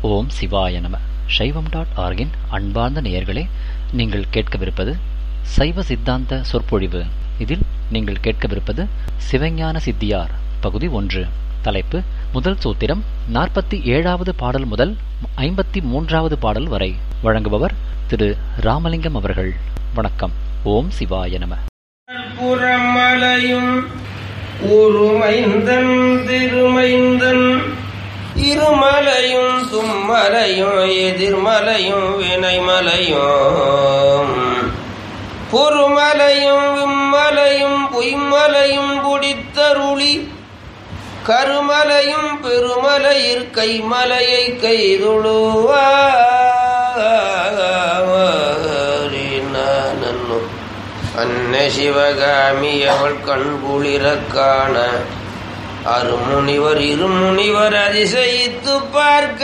ஓம் சிவாய நம சைவம் டாட் ஆர்கின் அன்பார்ந்த நேயர்களே நீங்கள் கேட்கவிருப்பது சைவ சித்தாந்த சொற்பொழிவு இதில் நீங்கள் கேட்கவிருப்பது சிவஞான சித்தியார் பகுதி ஒன்று தலைப்பு முதல் சூத்திரம் நாற்பத்தி ஏழாவது பாடல் முதல் ஐம்பத்தி மூன்றாவது பாடல் வரை வழங்குபவர் திரு ராமலிங்கம் அவர்கள் வணக்கம் ஓம் சிவாய நம புறமலையும் உருமைந்தன் திருமைந்தன் இருமலையும் தும்மலையும் எதிர்மலையும் வினைமலையும் பொறுமலையும் விம்மலையும் பொய்மலையும் குடித்தருளி கருமலையும் பெருமலையிற் கைமலையை கைதொழுவாரினு அன்ன சிவகாமி அவள் கண்குளிரக் காண அருமுனிவர் இருமுனிவர் அதிசயித்து பார்க்க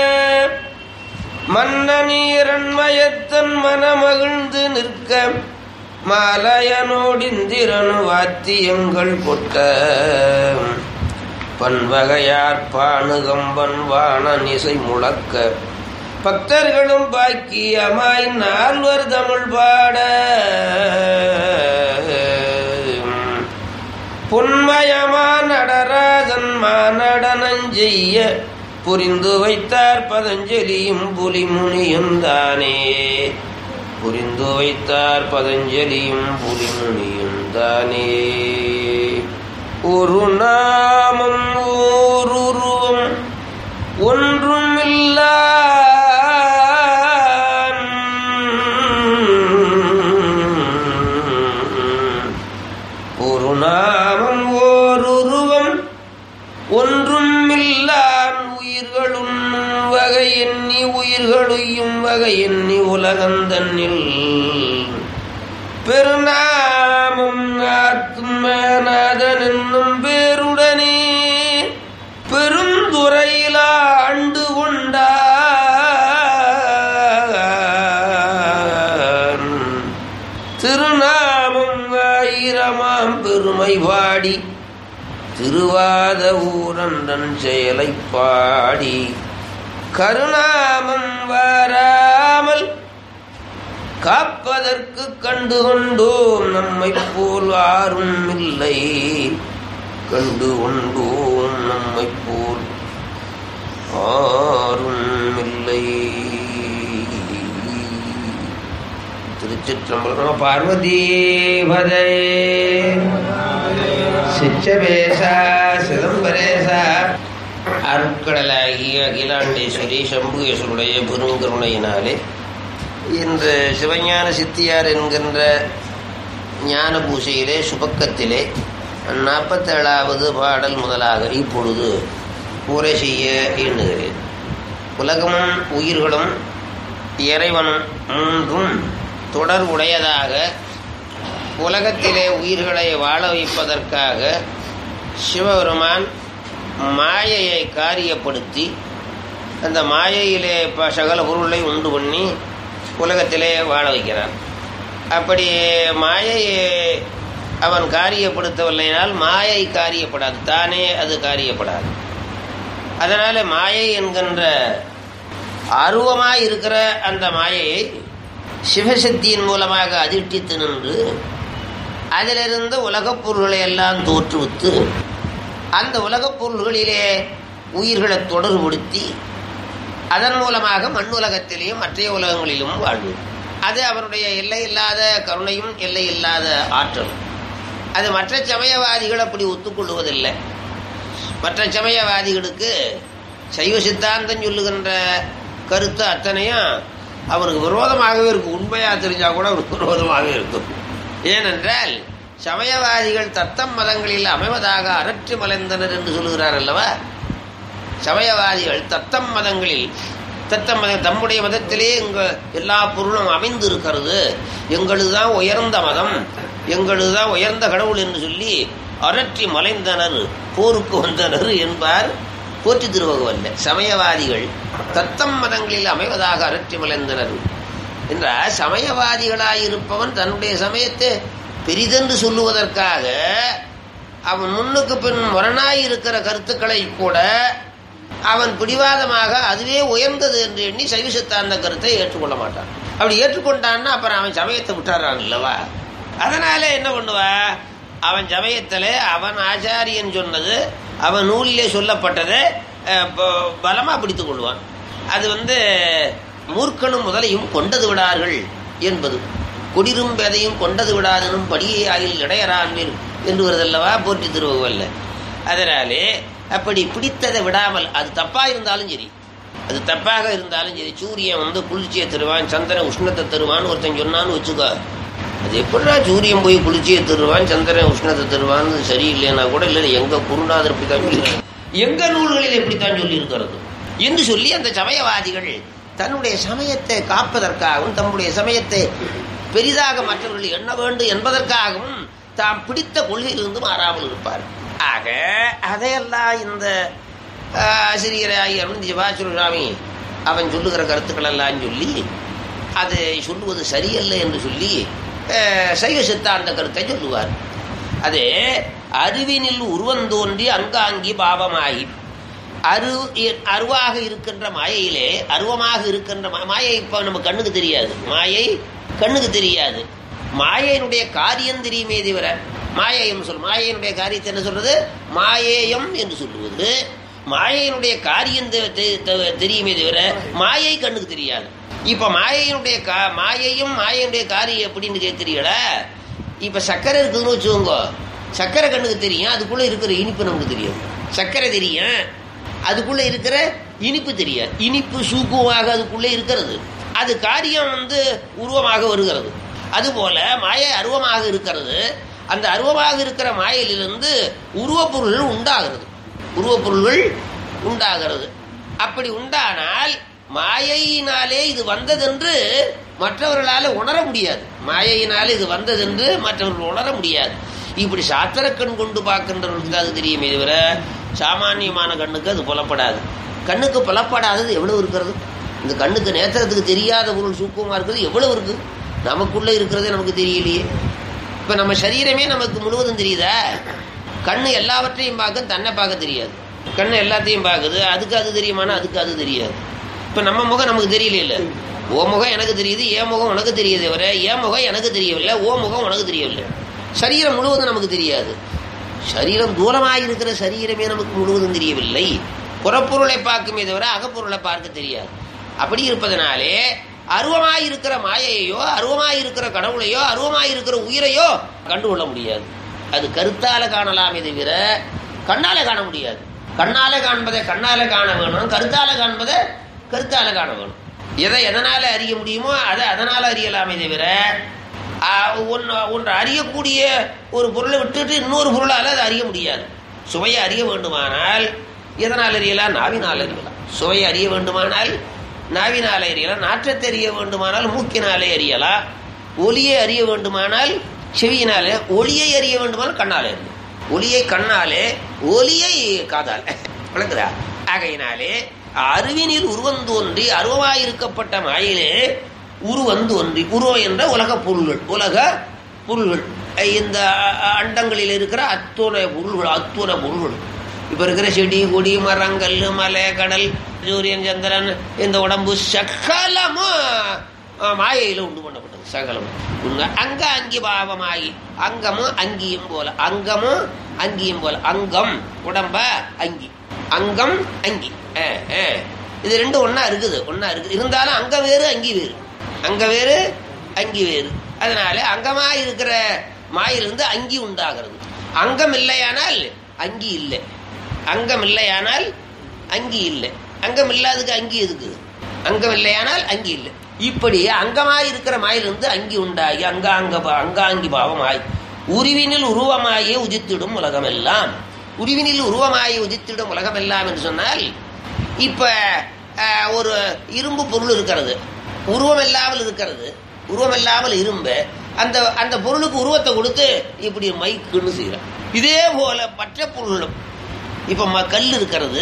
மன்னனீரன்மயத்தன் மனமகிழ்ந்து நிற்க மாலயனோடிந்திரனு வாத்தியங்கள் கொட்ட பன்வகையார் பானுகம்பன் வாணனிசை முழக்க பக்தர்களும் பாக்கியமாய் நால்வர் தமிழ் பாட பொன்மயமா நடராஜன் மானடனஞ்செய்ய புரிந்து வைத்தார் பதஞ்சலியும் புலிமுனியும் தானே புரிந்து வைத்தார் பதஞ்சலியும் புலிமுனியும் தானே ஒரு நாமம் ஓருருவம் ஒன்றும் இல்லா ஒரு நாமம் ஓருருவம் ஒன்றும் இல்லான் உயிர்களும் வகை எண்ணி உயிர்களையும் வகை எண்ணி உலகந்தன்னில் பெருநாமம் ஆத்மநாதன் என்னும் பேருடனே பெருந்துறையில ஆண்டு கொண்டான் திருநாமம் ஆயிரமாம் பெருமை பாடி திருவாத ஊரன்றன் செயலை பாடி கருணாமம் வாராமல் காப்பதற்கு கண்டு கொண்டோம் நம்மை போல் யாரும் இல்லை கண்டு கொண்டோம் நம்மை போல் ஆரும் இல்லை திருச்சிற்றம்பலம் பார்வதி பதே சிச்சபேசா சிதம்பரேசா அருட்கடலாகிய அகிலாண்டேஸ்வரி சம்புகேஸ்வருடைய பெருங்கருணையினாலே இன்று சிவஞான சித்தியார் என்கின்ற ஞான பூசையிலே சுபக்கத்திலே நாற்பத்தேழாவது பாடல் முதலாக இப்பொழுது உரை செய்ய எண்ணுகிறேன் உலகமும் உயிர்களும் இறைவனும் மூன்றும் தொடர் உடையதாக உலகத்திலே உயிர்களை வாழ வைப்பதற்காக சிவபெருமான் மாயையை காரியப்படுத்தி அந்த மாயையிலே ப சகல பொருளை உண்டு பண்ணி உலகத்திலே வாழ வைக்கிறான் அப்படி மாயையை அவன் காரியப்படுத்தவில்லைனால் மாயை காரியப்படாது தானே அது காரியப்படாது அதனால் மாயை என்கின்ற அருவமாய் இருக்கிற அந்த மாயையை சிவசக்தியின் மூலமாக அதிர்ட்டித்து நின்று அதிலிருந்து உலகப் பொருள்களை எல்லாம் தோற்றுவித்து அந்த உலகப் பொருள்களிலே உயிர்களை தொடர்புபடுத்தி அதன் மூலமாக மண்ணுலகத்திலேயும் மற்ற உலகங்களிலும் வாழ்வது அது அவருடைய எல்லை இல்லாத கருணையும் எல்லை இல்லாத ஆற்றலும் அது மற்ற சமயவாதிகள் அப்படி ஒத்துக்கொள்வதில்லை மற்ற சமயவாதிகளுக்கு சைவ சித்தாந்தம் சொல்லுகின்ற கருத்து அத்தனையும் அவனுக்கு விரோதமாகவே இருக்கும் உண்மையாக தெரிஞ்சா கூட அவனுக்கு விரோதமாகவே இருக்கும் ஏனென்றால் சமயவாதிகள் தத்தம் மதங்களில் அமைவதாக அரற்றி மலைந்தனர் என்று சொல்லுகிறார் அல்லவா சமயவாதிகள் தத்தம் மதங்களில் தத்தம் மத தம்முடைய மதத்திலே எங்க எல்லா பொருளும் அமைந்து இருக்கிறது எங்களுதுதான் உயர்ந்த மதம் எங்களுதுதான் உயர்ந்த கடவுள் என்று சொல்லி அரற்றி மலைந்தனர் போருக்கு வந்தனர் என்பார் போற்றி திருவகவல்ல சமயவாதிகள் தத்தம் மதங்களில் அமைவதாக அரற்றி மலைந்தனர் என்ற சமயவாதிகளாயிருப்பவன் தன்னுடைய சமயத்தை பெரிதென்று சொல்லுவதற்காக அவன் முன்னுக்கு பின் முரணாய் இருக்கிற கருத்துக்களை கூட அவன் பிடிவாதமாக அதுவே உயர்ந்தது என்று எண்ணி சைவ சித்தாந்த கருத்தை ஏற்றுக்கொள்ள மாட்டான் அப்படி ஏற்றுக்கொண்டான்னா அப்புறம் அவன் சமயத்தை விட்டுறான் இல்லவா அதனால என்ன பண்ணுவா அவன் சமயத்துல அவன் ஆச்சாரியன் சொன்னது அவன் நூலிலே சொல்லப்பட்டதை அஹ், ப- பலமா பிடித்துக் கொள்வான் அது வந்து மூர்க்கனும் முதலையும் கொண்டது விடார்கள் என்பது கொடிரும் பெதையும் கொண்டது விடாதனும் படியை ஆகில் இடையறான்மீன் என்று வருதல்லவா போற்றி திருவல்ல அதனாலே அப்படி பிடித்ததை விடாமல் அது தப்பா இருந்தாலும் சரி அது தப்பாக இருந்தாலும் சரி சூரியன் வந்து குளிர்ச்சியை தருவான் சந்திரன் உஷ்ணத்தை தருவான்னு ஒருத்தன் சொன்னான்னு வச்சுக்கோ அது எப்படிடா சூரியன் போய் குளிர்ச்சியை தருவான் சந்திரன் உஷ்ணத்தை தருவான்னு சரியில்லைன்னா கூட இல்லை எங்க குருநாதர் இப்படித்தான் சொல்லி எங்க நூல்களில் இப்படித்தான் சொல்லி இருக்கிறது என்று சொல்லி அந்த சமயவாதிகள் தன்னுடைய சமயத்தை காப்பதற்காகவும் தம்முடைய சமயத்தை பெரிதாக மற்றவர்கள் எண்ண வேண்டும் என்பதற்காகவும் தாம் பிடித்த கொள்கையிலிருந்து மாறாமல் இருப்பார் ஆக அதையெல்லாம் இந்த ஆஹ், ஆசிரியராகிய அருண் சிவாச்சுர சுவாமி அவன் சொல்லுகிற கருத்துக்கள் எல்லாம் சொல்லி அது சொல்லுவது சரியல்ல என்று சொல்லி ஆஹ், சைவ சித்தாந்த கருத்தை சொல்லுவார் அது அறிவினில் உருவந்தோன்றி அங்காங்கி பாவமாகி அரு அருவாக இருக்கின்ற மாயையிலே அருவமாக இருக்கின்ற மா- மாயை இப்ப நம்ம கண்ணுக்கு தெரியாது மாயை கண்ணுக்கு தெரியாது மாயையினுடைய காரியம் தெரியுமே தவிர மாயையம் சொல் மாயையினுடைய காரியத்தை என்ன சொல்றது மாயேயம் என்று சொல்லுவது மாயையினுடைய காரியம் தெ- தெ- தெ- தெரியுமே தவிர மாயை கண்ணுக்கு தெரியாது இப்ப மாயையினுடைய கா- மாயையும் மாயையினுடைய காரியம் எப்படின்னு கேட்கிறீங்களா இப்ப சர்க்கரை இருக்குதுன்னு வச்சுக்கோங்க சர்க்கரை கண்ணுக்கு தெரியும் அதுக்குள்ள இருக்கிற இனிப்பு நமக்கு தெரியும் சர்க்கரை தெரியும் அதுக்குள்ள இருக்கிற இனிப்பு தெரியாது இனிப்பு சூக்குமாக அதுக்குள்ளே இருக்கிறது அது காரியம் வந்து உருவமாக வருகிறது அதுபோல மாயை அருவமாக இருக்கிறது அந்த அருவமாக இருக்கிற மாயையிலிருந்து உருவப்பொருள்கள் உண்டாகிறது உருவப்பொருள்கள் உண்டாகிறது அப்படி உண்டானால் மாயையினாலே இது வந்ததென்று மற்றவர்களால உணர முடியாது மாயையினாலே இது வந்ததென்று மற்றவர்கள் உணர முடியாது இப்படி சாத்திர கண் கொண்டு பார்க்கின்றவர்களுக்கு அது தெரியுமே தவிர சாமானியமான கண்ணுக்கு அது புலப்படாது கண்ணுக்கு புலப்படாதது எவ்வளவு இருக்கிறது இந்த கண்ணுக்கு நேத்திரத்துக்கு தெரியாத பொருள் சூக்கமா இருக்கிறது எவ்வளவு இருக்கு நமக்குள்ள இருக்கிறதே நமக்கு தெரியலையே இப்ப நம்ம சரீரமே நமக்கு முழுவதும் தெரியுதா கண்ணு எல்லாவற்றையும் பார்க்க தன்னை பார்க்க தெரியாது கண்ணு எல்லாத்தையும் பார்க்குது அதுக்கு அது தெரியுமானா அதுக்கு அது தெரியாது இப்ப நம்ம முகம் நமக்கு தெரியல ஓ முகம் எனக்கு தெரியுது ஏன் முகம் உனக்கு தெரியுது வர ஏன் முகம் எனக்கு தெரியவில்லை ஓ முகம் உனக்கு தெரியவில்லை சரீரம் முழுவதும் நமக்கு தெரியாது சரீரம் தூரமாக இருக்கிற சரீரமே நமக்கு முழுவதும் தெரியவில்லை புறப்பொருளை பார்க்குமே தவிர அகப்பொருளை பார்க்க தெரியாது அப்படி இருப்பதனாலே அருவமாய் இருக்கிற மாயையோ அருவமாய் இருக்கிற கடவுளையோ அருவமாய் இருக்கிற உயிரையோ கண்டுகொள்ள முடியாது அது கருத்தால காணலாமே தவிர கண்ணால காண முடியாது கண்ணால காண்பதை கண்ணால காண வேணும் கருத்தால காண்பதை கருத்தால காண வேணும் எதை எதனால அறிய முடியுமோ அதை அதனால அறியலாமே தவிர ஆ, ஒன்று ஒன்று அறியக்கூடிய ஒரு பொருளை விட்டுட்டு இன்னொரு பொருளால் அதை அறிய முடியாது சுவையை அறிய வேண்டுமானால் எதனால் அறியலாம் நாவினால் அறியலாம் சுவையை அறிய வேண்டுமானால் நாவினால் அறியலாம் நாற்றத்தை அறிய வேண்டுமானால் மூக்கினாலே அறியலாம் ஒலியை அறிய வேண்டுமானால் செவியினாலே ஒளியை அறிய வேண்டுமானால் கண்ணாலே அறியலாம் ஒளியை கண்ணாலே ஒலியை காதால் விளக்குதா ஆகையினாலே அறிவினில் உருவந்தோன்றி அருவமாயிருக்கப்பட்ட மாயிலே உருவந்தோன்றி உருவம் என்ற உலக பொருள்கள் உலக பொருள்கள் இந்த அ- அண்டங்களில் இருக்கிற அத்துணை பொருள்கள் அத்துணை பொருள்கள் இப்ப இருக்கிற செடி கொடி மரங்கள் மலை கடல் சூரியன் சந்திரன் இந்த உடம்பு சகலமும் அஹ், மாயையில உண்டு பண்ணப்பட்டது சகலமும் உண்மை அங்க அங்கி பாவமாகி அங்கமும் அங்கியும் போல அங்கமும் அங்கியும் போல அங்கம் உடம்ப அங்கி அங்கம் அங்கி அஹ், அஹ். இது ரெண்டும் ஒண்ணா இருக்குது ஒண்ணா இருக்குது இருந்தாலும் அங்க வேறு அங்கி வேறு அங்க வேறு அங்கி வேறு அதனால அங்கமா இருக்கிற மாயிலிருந்து அங்கி உண்டாகிறது அங்கம் இல்லையானால் அங்கி இல்லை அங்கம் இல்லையானால் அங்கி இல்லை அங்கம் இல்லாததுக்கு அங்கி எதுக்கு அங்கம் இல்லையானால் அங்கி இல்லை இப்படி அங்கமாய் இருக்கிற மாயிலிருந்து அங்கி உண்டாகி அங்காங்க அங்காங்கி பாவமாய் உருவினில் உருவமாயே உதித்திடும் உலகமெல்லாம் உருவினில் உருவமாய் உதித்திடும் உலகமெல்லாம் என்று சொன்னால் இப்ப அஹ், ஒரு இரும்பு பொருள் இருக்கிறது உருவம் இல்லாமல் இருக்கிறது உருவம் இல்லாமல் இரும்பு அந்த அந்த பொருளுக்கு உருவத்தை கொடுத்து இப்படி மைக்குன்னு செய்யறோம் இதே போல மற்ற பொருளும் இப்ப ம- கல் இருக்கிறது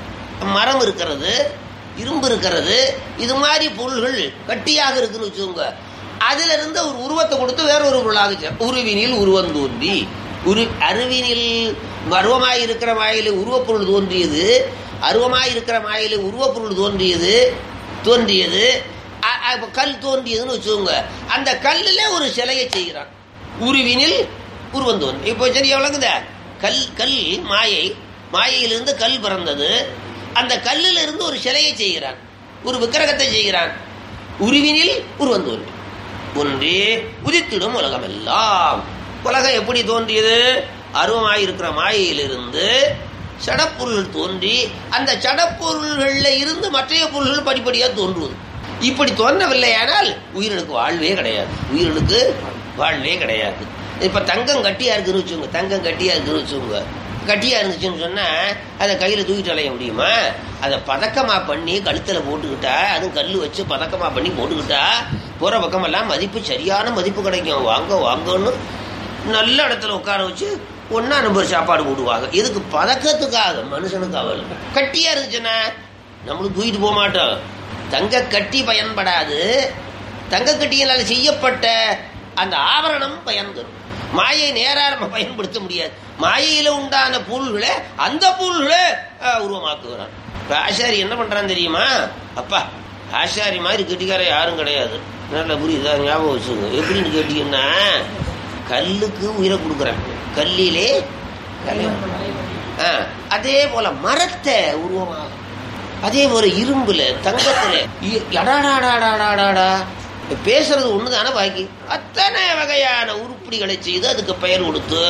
மரம் இருக்கிறது இரும்பு இருக்கிறது இது மாதிரி பொருள்கள் கட்டியாக இருக்குன்னு வச்சுக்கோங்க அதுல இருந்து ஒரு உருவத்தை கொடுத்து வேற ஒரு பொருளாக செய்~ உருவினில் உருவம் தோன்றி உரு அருவினில் பருவமாய் இருக்கிற வாயில உருவப்பொருள் தோன்றியது அருவமாய் இருக்கிற மாயில உருவப்பொருள் தோன்றியது தோன்றியது அ- அ- இப்ப கல் தோன்றியதுன்னு வச்சுக்கோங்க அந்த கல்லுல ஒரு சிலையை செய்கிறான் உருவினில் உருவம் தோன்றி இப்போ சரியா விளங்குதா கல் கல் மாயை மாயையிலிருந்து கல் பிறந்தது அந்த கல்லில் இருந்து ஒரு சிலையை செய்கிறான் ஒரு விக்கிரகத்தை செய்கிறான் உருவினில் உருவம் தோன்றி ஒன்றே உதித்திடும் உலகம் எல்லாம் உலகம் எப்படி தோன்றியது அருவமாயிருக்கிற மாயையிலிருந்து சடப்பொருள்கள் தோன்றி அந்த சடப்பொருள்கள்ல இருந்து மற்றைய பொருள்கள் படிப்படியாக தோன்றுவது இப்படி தோன்றவில்லையானால் உயிரினுக்கு வாழ்வே கிடையாது உயிரினுக்கு வாழ்வே கிடையாது இப்ப தங்கம் கட்டியா இருக்குன்னு வச்சுங்க தங்கம் கட்டியா இருக்குன்னு வச்சுங்க கட்டியா இருந்துச்சுன்னு சொன்னா அதை கையில தூக்கிட்டு அலைய முடியுமா அதை பதக்கமா பண்ணி கழுத்துல போட்டுக்கிட்டா அதுவும் கல்லு வச்சு பதக்கமா பண்ணி போட்டுக்கிட்டா போற பக்கமெல்லாம் மதிப்பு சரியான மதிப்பு கிடைக்கும் வாங்க வாங்கன்னு நல்ல இடத்துல உட்கார வச்சு ஒன்னா நம்பர் சாப்பாடு போடுவாங்க இதுக்கு பதக்கத்துக்காக மனுஷனுக்கு அவள் கட்டியா இருந்துச்சுன்னா நம்மளும் தூக்கிட்டு போக மாட்டோம் தங்க கட்டி பயன்படாது தங்க கட்டியினால் செய்யப்பட்ட அந்த ஆபரணம் பயன் தரும் மாயை நேரா நம்ம பயன்படுத்த முடியாது மாயையில உண்டான பொருள்களை அந்த பொருள்களை அஹ், உருவமாக்குகிறான் இப்ப ஆசாரி என்ன பண்றான் தெரியுமா அப்பா ஆசாரி மாதிரி கெட்டிக்கார யாரும் கிடையாது நல்ல புரியுதா ஞாபகம் வச்சுங்க எப்படின்னு கேட்டீங்கன்னா கல்லுக்கு உயிரை கொடுக்குறேன் கல்லிலே கல்லை ஆ, அதே போல மரத்தை உருவமாக அதே போல இரும்புல தங்கத்துல இ- அடாடாடாடாடாடா பேசுறது ஒண்ணுதானே பாக்கி அத்தனை வகையான உருப்படிகளை செய்து அதுக்கு பெயர் கொடுத்து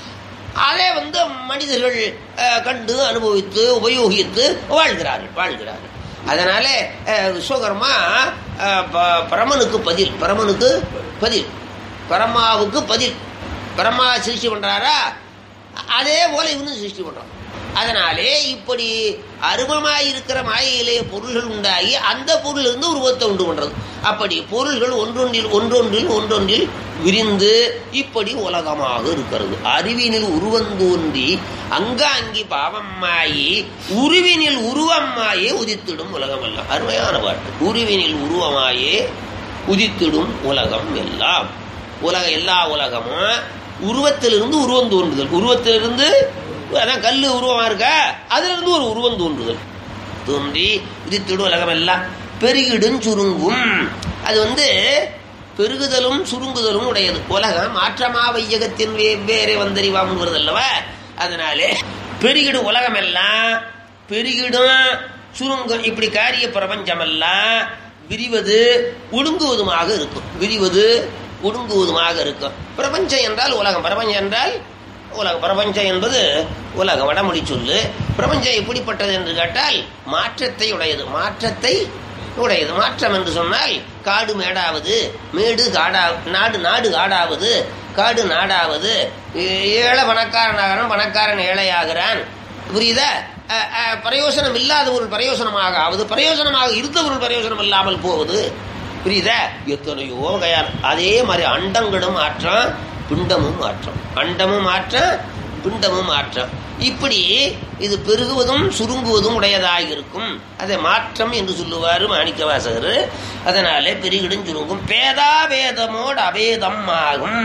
அதை வந்து மனிதர்கள் அஹ், கண்டு அனுபவித்து உபயோகித்து வாழ்கிறார்கள் வாழ்கிறார்கள் அதனால அஹ், விஸ்வகர்மா அஹ், ப- பரமனுக்கு பதில் பரமனுக்கு பதில் பரமாவுக்கு பதில் பரமா சிருஷ்டி பண்றாரா அதே போல இவனும் சிருஷ்டி பண்றான் அதனாலே இப்படி அருவமாயிருக்கிற மாயையிலே பொருள்கள் உண்டாகி அந்த பொருள் இருந்து உருவத்தை உண்டு பண்றது அப்படி பொருள்கள் ஒன்றொன்றில் ஒன்றொன்றில் ஒன்றொன்றில் விரிந்து இப்படி உலகமாக இருக்கிறது அறிவினில் உருவந்தோன்றி அங்காங்கி பாவமாயி உருவினில் உருவமாயே உதித்திடும் உலகம் எல்லாம் அருமையான பாட்டு உருவினில் உருவமாயே உதித்திடும் உலகம் எல்லாம் உலக எல்லா உலகமும் உருவத்திலிருந்து உருவம் தோன்றுதல் உருவத்திலிருந்து அதான் கல்லு உருவமா இருக்கா அதுல இருந்து ஒரு உருவம் தோன்றுதல் தோன்றி உதித்திடும் உலகம் எல்லாம் பெருகிடும் சுருங்கும் அது வந்து பெருகுதலும் சுருங்குதலும் உடையது உலகம் மாற்றமா வையகத்தின் வெவ்வேறு வந்தறிவாம் அல்லவா அதனாலே பெருகிடும் உலகம் எல்லாம் பெருகிடும் சுருங்கும் இப்படி காரிய பிரபஞ்சம் எல்லாம் விரிவது ஒடுங்குவதுமாக இருக்கும் விரிவது ஒடுங்குவதுமாக இருக்கும் பிரபஞ்சம் என்றால் உலகம் பிரபஞ்சம் என்றால் உலகம் பிரபஞ்சம் என்பது உலகம் வடமொழி சொல்லு பிரபஞ்சம் எப்படிப்பட்டது என்று கேட்டால் மாற்றத்தை உடையது மாற்றத்தை உடையது மாற்றம் என்று சொன்னால் காடு மேடாவது மேடு காடா நாடு நாடு காடாவது காடு நாடாவது ஏ- ஏழை பணக்காரனாகிறான் பணக்காரன் ஏழையாகிறான் புரியுதா அஹ், அஹ், பிரயோசனம் இல்லாத ஒரு பிரயோசனமாக ஆவது பிரயோசனமாக இருந்த ஒரு பிரயோசனம் இல்லாமல் போவது புரியுதா எத்தனையோ வகையான அதே மாதிரி அண்டங்களும் மாற்றம் பிண்டமும் மாற்றம் அண்டமும் மாற்றம் பிண்டமும் மாற்றம் இப்படி இது பெருகுவதும் சுருங்குவதும் உடையதாக இருக்கும் அதை மாற்றம் என்று சொல்லுவார் மாணிக்க வாசகர் அதனாலே பெருகிடும் சுருங்கும் பேதாபேதமோடு அபேதம் ஆகும்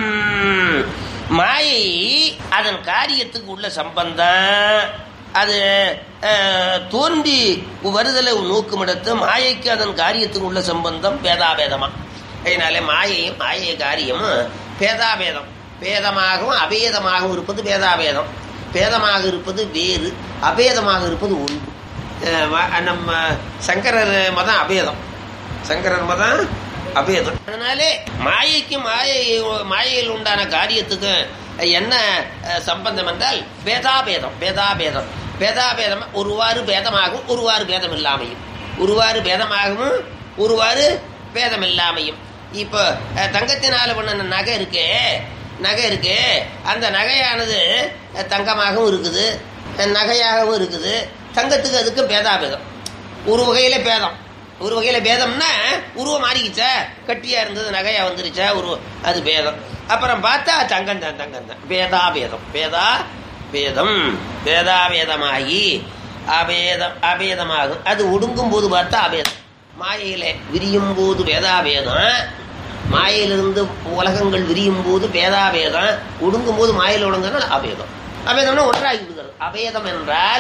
மாயை அதன் காரியத்துக்கு உள்ள சம்பந்தம் அது அஹ், தோன்றி வருதலை நோக்குமிடத்து மாயைக்கு அதன் காரியத்துக்கு உள்ள சம்பந்தம் பேதாபேதமா அதனாலே மாயையும் மாயை காரியமும் பேதாபேதம் பேதமாகவும் அபேதமாகவும் இருப்பது பேதாபேதம் பேதமாக இருப்பது வேறு அபேதமாக இருப்பது ஒன்று அஹ், வ- நம்ம சங்கரர் மதம் அபேதம் சங்கரர் மதம் அபேதம் அதனாலே மாயைக்கு மாயை மாயையில் உண்டான காரியத்துக்கு என்ன அஹ், சம்பந்தம் என்றால் பேதாபேதம் பேதாபேதம் பேதாபேதம் ஒருவாறு பேதமாகும் ஒருவாறு பேதம் இல்லாமையும் ஒருவாறு பேதமாகவும் ஒருவாறு பேதம் இல்லாமையும் இப்போ அஹ், தங்கத்தினால பண்ண நகை இருக்கே நகை இருக்கு அந்த நகையானது அஹ், தங்கமாகவும் இருக்குது அஹ், நகையாகவும் இருக்குது தங்கத்துக்கு அதுக்கும் பேதாபேதம் ஒரு வகையில பேதம் ஒரு வகையில பேதம்னா உருவம் மாறிக்கிச்சா கட்டியா இருந்தது நகையா வந்துருச்சா உருவம் அது பேதம் அப்புறம் பார்த்தா தங்கம் தான் தங்கம் தான் பேதா பேதம் பேதா பேதம் பேதா பேதமாகி அபேதம் அபேதமாகும் அது ஒடுங்கும் போது பார்த்தா அபேதம் மாயையில விரியும் போது பேதாபேதம் மாயையிலிருந்து உலகங்கள் விரியும் போது பேதாபேதம் ஒடுங்கும் போது மாயையில் ஒடுங்கினால் அபேதம் அபேதம்னா ஒன்றாகி விடுகிறது அபேதம் என்றால்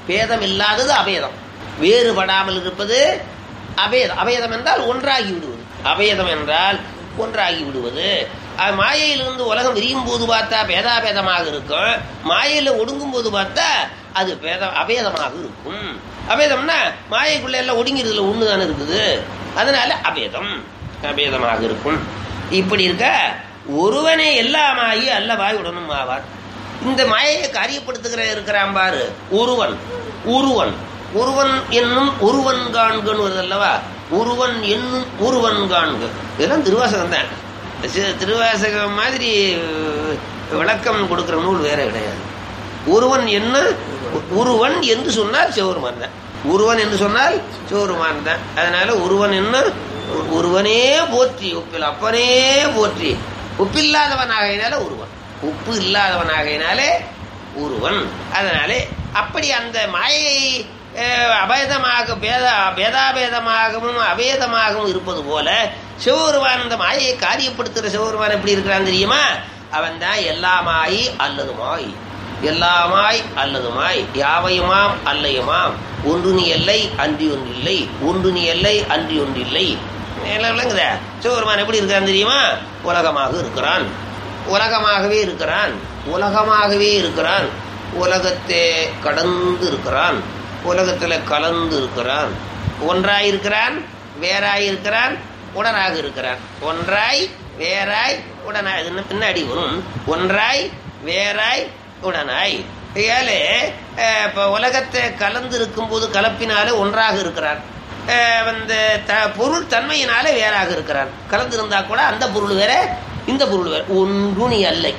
பேதம் இல்லாதது அபேதம் வேறுபடாமல் இருப்பது அபேதம் அபேதம் என்றால் ஒன்றாகி விடுவது அபேதம் என்றால் ஒன்றாகி விடுவது அது மாயையிலிருந்து உலகம் விரியும் போது பார்த்தா பேதாபேதமாக இருக்கும் மாயையில ஒடுங்கும் போது பார்த்தா அது பேத அபேதமாக இருக்கும் அபேதம்னா மாயைக்குள்ள எல்லாம் ஒடுங்கிறதுல ஒண்ணு தானே இருக்குது அதனால அபேதம் அபேதமாக இருக்கும் இப்படி இருக்க ஒருவனே எல்லாமாகி அல்லவாய் உடனும் ஆவார் இந்த மாயையை காரியப்படுத்துகிற இருக்கிறான் பாரு ஒருவன் ஒருவன் ஒருவன் என்னும் ஒருவன் காண்கன்னு வருது அல்லவா ஒருவன் என்னும் ஒருவன் காண்க இதெல்லாம் திருவாசகம் தான் சி- திருவாசகம் மாதிரி அஹ், விளக்கம் கொடுக்கிற நூல் வேற கிடையாது ஒருவன் என்ன ஒருவன் என்று சொன்னால் சிவருமான் தான் ஒருவன் என்று சொன்னால் சிவருமான் தான் அதனால ஒருவன் என்ன ஒருவனே போற்றி உப்பில் அப்பனே போற்றி உப்பில்லாதவனாகையினால ஒருவன் உப்பு இல்லாதவனாகையினாலே ஒருவன் அதனாலே அப்படி அந்த மாயை அஹ், அபேதமாக பேத பேதாபேதமாகவும் அபேதமாகவும் இருப்பது போல சிவபெருமான் அந்த மாயையை காரியப்படுத்துகிற சிவபெருமான் எப்படி இருக்கிறான் தெரியுமா அவன் தான் எல்லாமாய் அல்லதுமாய் எல்லாமாய் அல்லதுமாய் யாவையுமாம் அல்லையுமாம் ஒன்று நீ எல்லை அன்றி ஒன்றில்லை ஒன்று நீ எல்லை அன்றி ஒன்றில்லை எல்லாம் விளங்குதா சிவபெருமான் எப்படி இருக்கான் தெரியுமா உலகமாக இருக்கிறான் உலகமாகவே இருக்கிறான் உலகமாகவே இருக்கிறான் உலகத்தை கடந்து இருக்கிறான் உலகத்துல கலந்து இருக்கிறான் ஒன்றாய் இருக்கிறான் வேறாய் இருக்கிறான் உடனாக இருக்கிறான் ஒன்றாய் வேறாய் உடனாய் அது இன்னும் பின்னாடி வரும் ஒன்றாய் வேறாய் உடனாய் ஏழு இப்ப உலகத்தை கலந்து இருக்கும்போது கலப்பினாலே ஒன்றாக இருக்கிறான் அஹ் வந்து த- பொருள் தன்மையினாலே வேறாக இருக்கிறான் கலந்து இருந்தா கூட அந்த பொருள் வேற இந்த பொருள் வேற ஒன்று நீ அல்லை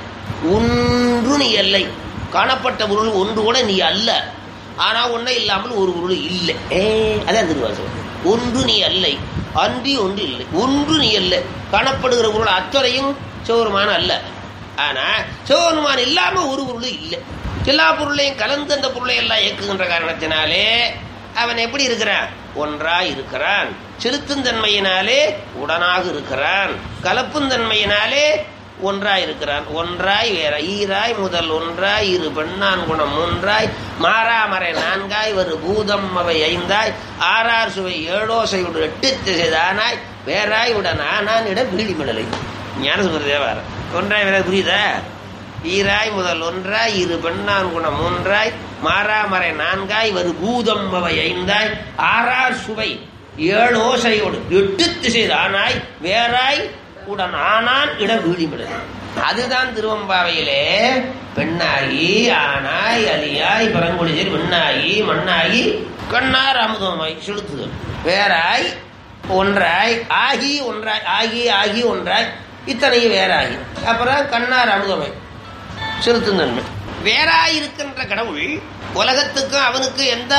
ஒன்று நீ அல்லை காணப்பட்ட பொருள் ஒன்று கூட நீ அல்ல ஆனா ஒண்ணே இல்லாமல் ஒரு பொருள் இல்லை ஏ அதான் திருவாசகம் ஒன்று நீ அல்லை அன்றி ஒன்று இல்லை ஒன்று நீ அல்ல காணப்படுகிற பொருள் அத்தனையும் சிவருமான அல்ல ஆனா சிவபெருமான் இல்லாம ஒரு பொருள் இல்லை எல்லா பொருளையும் கலந்து அந்த பொருளை எல்லாம் இயக்குகின்ற காரணத்தினாலே அவன் எப்படி இருக்கிறான் ஒன்றாய் இருக்கிறான் செலுத்தும் தன்மையினாலே உடனாக இருக்கிறான் கலப்பும் தன்மையினாலே ஒன்றாய் இருக்கிறான் ஒன்றாய் வேற ஈராய் முதல் ஒன்றாய் இரு பெண்ணான் குணம் மூன்றாய் மாறாமறை நான்காய் ஒரு பூதம் அவை ஐந்தாய் ஆறார் சுவை ஏழோசையுடு எட்டு திசைதானாய் வேறாய் உடன் ஆனான் இட வீடிமிடலை ஞானசுமர தேவார ஒன்றாய் வேற புரியுதா ஈராய் முதல் ஒன்றாய் இரு பெண்ணான் குணம் மூன்றாய் மாறாமறை நான்காய் ஒரு பூதம் அவை ஐந்தாய் ஆறார் சுவை ஏழு ஓசையோடு எட்டு திசைதானாய் வேறாய் உடன் ஆனான் இட வீடிமிடலை அதுதான் திருவம்பாவையிலே பெண்ணாகி ஆனாய் அலியாய் பரங்குடிசர் பெண்ணாகி மண்ணாகி கண்ணார் அமுதமாய் செலுத்துதல் வேறாய் ஒன்றாய் ஆகி ஒன்றாய் ஆகி ஆகி ஒன்றாய் இத்தனையும் வேறாகி அப்புறம் கண்ணார் அமுதமை செலுத்தும் தன்மை வேறாயிருக்கின்ற கடவுள் உலகத்துக்கும் அவனுக்கு எந்த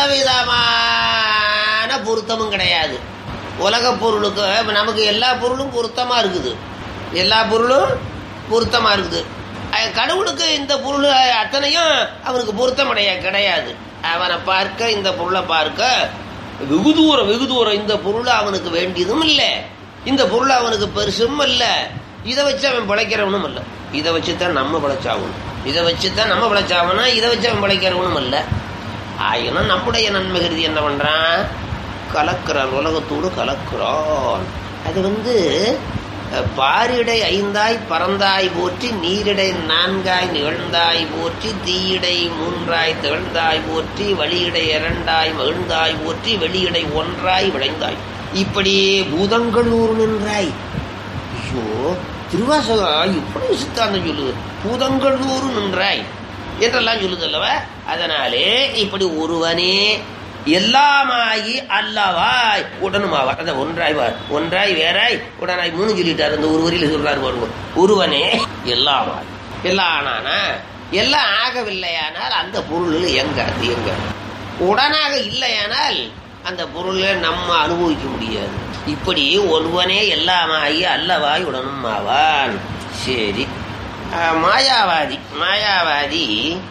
விதமான பொருத்தமும் கிடையாது உலக பொருளுக்கு இப்ப நமக்கு எல்லா பொருளும் பொருத்தமா இருக்குது எல்லா பொருளும் பொருத்தமா இருக்குது அஹ் கடவுளுக்கு இந்த பொருள் அத்தனையும் அவனுக்கு பொருத்தம் அடைய- கிடையாது அவனை பார்க்க இந்த பொருளை பார்க்க வெகு தூரம் வெகு தூரம் இந்த பொருள் அவனுக்கு வேண்டியதும் இல்லை இந்த பொருள் அவனுக்கு பெருசும் இல்லை இதை வச்சு அவன் பிழைக்கிறவனும் இல்லை இதை வச்சு தான் நம்ம பிழைச்சாகணும் இதை வச்சு தான் நம்ம பிழைச்சாகணும் இதை வச்சு அவன் பிழைக்கிறவனும் இல்லை ஆயினும் நம்முடைய நன்மை கருதி என்ன பண்றான் கலக்கிறான் உலகத்தோடு கலக்கிறான் அது வந்து அஹ், பாரிடை ஐந்தாய் பறந்தாய் போற்றி நீரிடை நான்காய் நிகழ்ந்தாய் போற்றி தீயிடை மூன்றாய் திகழ்ந்தாய் போற்றி வழியிடை இரண்டாய் மகிழ்ந்தாய் போற்றி வெளியிடை ஒன்றாய் விளைந்தாய் இப்படி பூதங்கள் ஊர் நின்றாய் ஐயோ திருவாசகா இப்படி சித்தாந்தம் சொல்லுது பூதங்களூர் நின்றாய் என்றெல்லாம் சொல்லுது அல்லவா அதனாலே இப்படி ஒருவனே எல்லாமாகி அல்லவாய் உடனுமாவார் அந்த ஒன்றாய் வார் ஒன்றாய் வேறாய் உடனாய் மூணு சொல்லிட்டார் அந்த ஒரு வரியில சொல்றாரு பாருங்க ஒருவனே எல்லாமாய் எல்லாம் ஆனானா எல்லாம் ஆகவில்லையானால் அந்த பொருள் எங்க அது எங்க உடனாக இல்லையானால் அந்த பொருளை நம்ம அனுபவிக்க முடியாது இப்படி ஒருவனே எல்லாமாகி அல்லவாய் உடனும் ஆவான் சரி அஹ், மாயாவாதி மாயாவாதி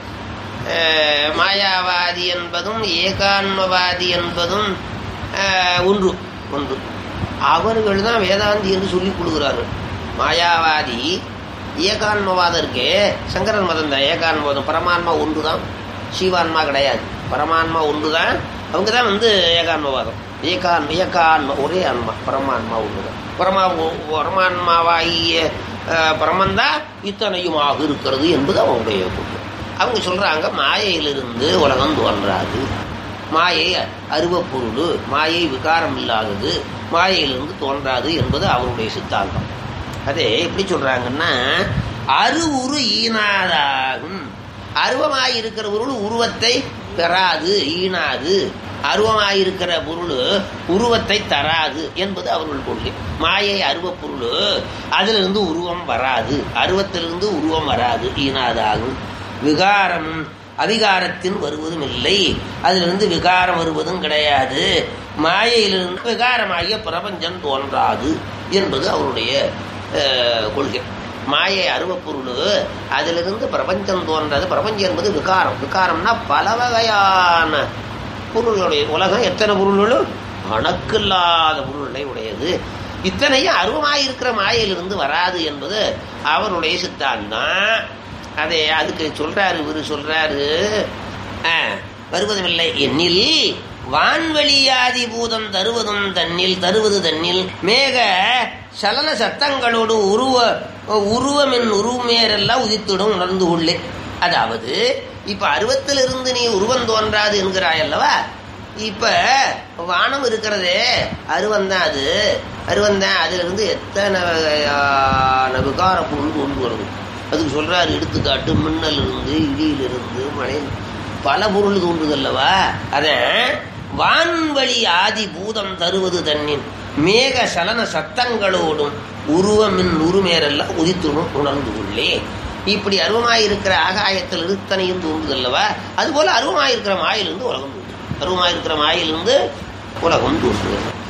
அஹ், மாயாவாதி என்பதும் ஏகான்மவாதி என்பதும் அஹ், ஒன்று ஒன்று அவர்கள் தான் வேதாந்தி என்று சொல்லிக் கொடுக்கிறார்கள் மாயாவாதி ஏகான்மவாதம் இருக்கே சங்கரன் மதம் தான் ஏகான்மவாதம் பரமான்மா ஒன்று தான் சீவான்மா கிடையாது பரமான்மா ஒன்றுதான் அவங்க தான் வந்து ஏகான்மவாதம் ஏகான் ஏகான்ம ஒரே ஆன்மா பரமான்மா ஒன்றுதான் பரமா பரமான்மாவாகிய அஹ், பரமந்தான் இத்தனையுமாக இருக்கிறது என்பது அவங்களுடைய கொள்கை அவங்க சொல்றாங்க மாயையிலிருந்து உலகம் தோன்றாது மாயை அருவப்பொருள் மாயை விகாரம் இல்லாதது மாயையிலிருந்து தோன்றாது என்பது அவருடைய சித்தாந்தம் அதே எப்படி சொல்றாங்கன்னா அருவுரு ஈனாதாகும் அருவமாயிருக்கிற பொருள் உருவத்தை பெறாது ஈனாது அருவமாயிருக்கிற பொருள் உருவத்தை தராது என்பது அவர்கள் கொள்கை மாயை அருவப் பொருள் அதிலிருந்து உருவம் வராது அருவத்திலிருந்து உருவம் வராது ஈனாதாகும் விகாரம் அவிகாரத்தின் வருவதும் இல்லை அதிலிருந்து விகாரம் வருவதும் கிடையாது மாயையிலிருந்து விகாரமாகிய பிரபஞ்சம் தோன்றாது என்பது அவருடைய அஹ், கொள்கை மாயை அருவப்பொருள் அதிலிருந்து பிரபஞ்சம் தோன்றது பிரபஞ்சம் என்பது விகாரம் விகாரம்னா பல வகையான பொருளுடைய உலகம் எத்தனை பொருள்களும் கணக்கில்லாத பொருள்களை உடையது இத்தனையும் அருவமாயிருக்கிற மாயையிலிருந்து வராது என்பது அவருடைய சித்தாந்தம் அதே அதுக்கு சொல்றாரு இவரு சொல்றாரு ஆ, வருவதுமில்லை என்னில் வான்வெளியாதி பூதம் தருவதும் தன்னில் தருவது தன்னில் மேக சலன சத்தங்களோடு உருவ உருவமின் உருவமேரெல்லாம் உதித்துடும் உணர்ந்து உள்ளே அதாவது இப்ப அருவத்திலிருந்து நீ உருவம் தோன்றாது என்கிறாய் அல்லவா இப்ப வானம் இருக்கிறதே அருவந்தான் அது அருவந்தான் அதுல இருந்து எத்தனை வகையான விகார பொருள் கொண்டு வருது அதுக்கு சொல்றாரு எடுத்துக்காட்டு மின்னல் இருந்து இடியிலிருந்து மழை பல பொருள் தோன்றுதல்லவா அத வான்வழி ஆதி பூதம் தருவது தன்னின் மேக சலன சத்தங்களோடும் உருவமின் உருமேரெல்லாம் உதித்துணும் உணர்ந்து உள்ளே இப்படி அருவமாயிருக்கிற ஆகாயத்தில் இருத்தனையும் தோன்றுதல்லவா அதுபோல அருவமாயிருக்கிற மாயிலிருந்து உலகம் தோன்றும் அருவமாயிருக்கிற மாயிலிருந்து உலகம் தோன்றுகிறது